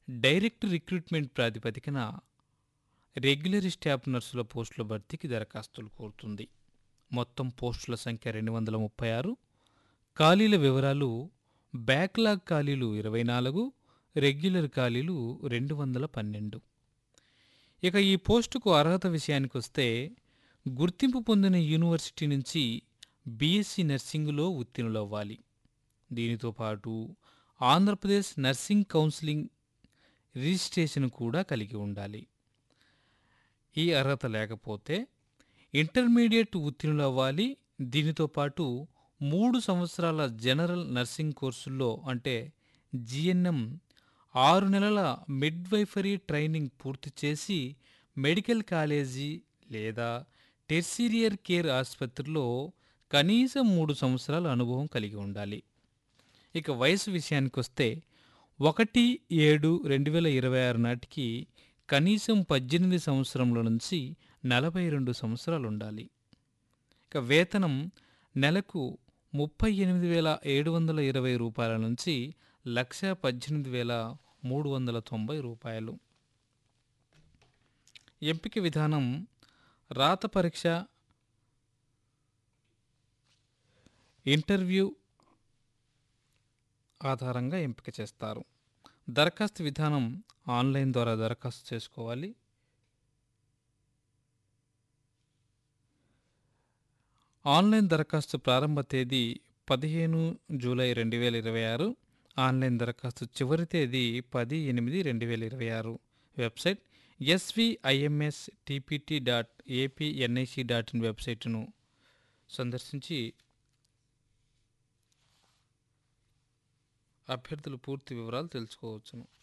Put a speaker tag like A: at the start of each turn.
A: direct recruitment ప్రాతిపదికన regular staff నర్సుల పోస్టుల భర్తీకి దరఖాస్తులు కోరుతుంది మొత్తం పోస్టుల సంఖ్య రెండు వందల ముప్పై ఆరు ఖాళీల వివరాలు బ్యాక్లాగ్ ఖాళీలు ఇరవై నాలుగు రెగ్యులర్ ఖాళీలు రెండు వందల పన్నెండు ఇక ఈ పోస్టుకు అర్హత విషయానికి వస్తే గుర్తింపు పొందిన యూనివర్సిటీ నుంచి బీఎస్సీ నర్సింగ్లో ఉత్తీర్ణులవ్వాలి దీనితో పాటు ఆంధ్రప్రదేశ్ నర్సింగ్ కౌన్సిలింగ్ రిజిస్ట్రేషన్ కూడా కలిగి ఉండాలి ఈ అర్హత లేకపోతే ఇంటర్మీడియట్ ఉత్తీర్ణులవ్వాలి దీనితో పాటు మూడు సంవత్సరాల జనరల్ నర్సింగ్ కోర్సుల్లో అంటే జిఎన్ఎం ఆరు నెలల మిడ్వైఫరీ ట్రైనింగ్ పూర్తి చేసి మెడికల్ కాలేజీ లేదా టెర్సిరియర్ కేర్ ఆసుపత్రిలో కనీసం మూడు సంవత్సరాల అనుభవం కలిగి ఉండాలి ఇక వయసు విషయానికి వస్తే ఒకటి ఏడు రెండు వేల ఇరవై ఆరు నాటికి కనీసం పద్దెనిమిది సంవత్సరంల నుంచి నలభై రెండు సంవత్సరాలు ఉండాలి ఇక వేతనం నెలకు ముప్పై ఎనిమిది వేల ఏడు వందల ఇరవై రూపాయల నుంచి లక్ష పద్దెనిమిది వేల మూడు వందల తొంభై రూపాయలు ఎంపిక విధానం రాత పరీక్ష ఇంటర్వ్యూ ఆధారంగా ఎంపిక చేస్తారు దరఖాస్తు విధానం ఆన్లైన్ ద్వారా దరఖాస్తు చేసుకోవాలి ఆన్లైన్ దరఖాస్తు ప్రారంభ తేదీ పదిహేను జూలై రెండు వేల ఇరవై ఆరు ఆన్లైన్ దరఖాస్తు చివరి తేదీ పది ఎనిమిది రెండు వేల ఇరవై ఆరు website SVIMS TPT dot APNIC dot in వెబ్సైట్ను సందర్శించి అభ్యర్థులు పూర్తి వివరాలు తెలుసుకోవచ్చును